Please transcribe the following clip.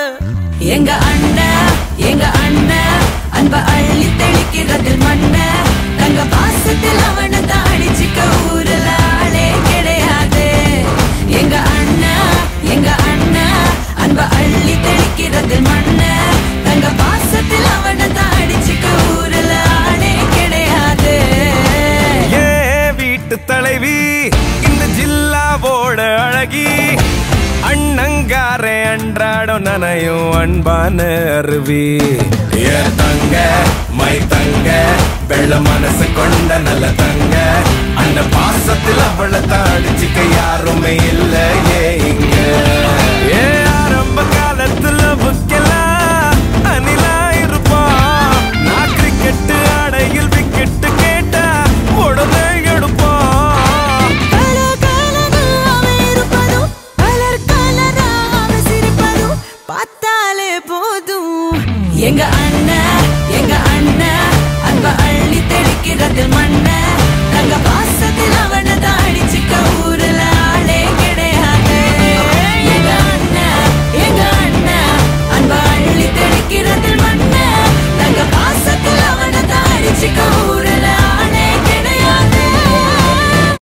எங்க அண்ணன் எங்க அண்ணன் அன்ப அள்ளி தெளிக்கிறதில் மண்ண தங்க பாசத்தில் அவனை தான் அடிச்சுக்க ஊரல ஆளே கிடையாது எங்க அண்ணா எங்க அண்ணா அன்ப அள்ளி தெளிக்கிறதில் மண்ண தங்க பாசத்தில் அவனை தான் அடிச்சுக்க ஊரல ஆளே கிடையாது ஏ வீட்டு தலைவி இந்த ஜில்லாவோட அழகி அண்ணங்காரே அன்றாடம் நனையும் அன்பான அருவி ஏ தங்க மை தங்க வெள்ள மனசு கொண்ட நல்ல தங்க அந்த பாசத்தில் அவளை தாடிச்சுக்க யாருமே இல்ல ஏ இங்க ஏ ஆரம்ப காலத்துல புக்கெல்லாம் அணிலா இருப்பான் நான் கிரிக்கெட்டு ஆடையில் விக்கெட்டு கேட்டா உடனே எடுப்பான் கலர் கலராக இருப்பதும், கலர் கலராக சிரிப்பதும் பார்த்தாலே போதும் எங்க அண்ணன்